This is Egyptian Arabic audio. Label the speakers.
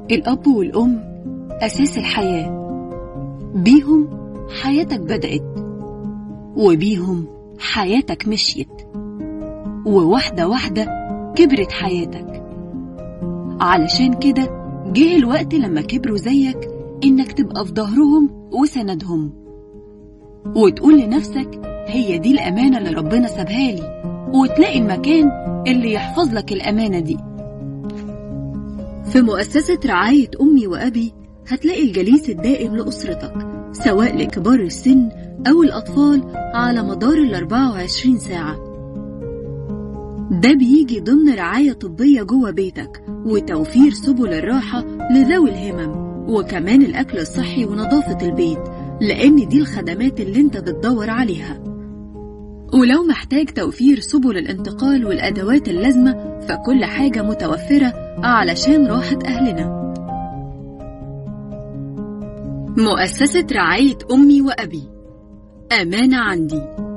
Speaker 1: الأب والأم أساس الحياة بيهم حياتك بدأت وبيهم حياتك مشيت وواحدة واحدة كبرت حياتك علشان كده جه الوقت لما كبروا زيك إنك تبقى في ظهرهم وسندهم وتقول لنفسك هي دي الأمانة اللي ربنا سابها لي وتلاقي المكان اللي يحفظ لك الأمانة دي في مؤسسة رعاية أمي وأبي هتلاقي الجليس الدائم لأسرتك سواء لكبار السن أو الأطفال على مدار ال 24 ساعة ده بيجي ضمن رعاية طبية جوه بيتك وتوفير سبل الراحة لذوي الهمم وكمان الأكل الصحي ونظافة البيت لأن دي الخدمات اللي انت بتدور عليها ولو محتاج توفير سبل الانتقال والأدوات اللازمة فكل حاجة متوفرة علشان راحة أهلنا مؤسسة رعاية أمي وأبي أمانة عندي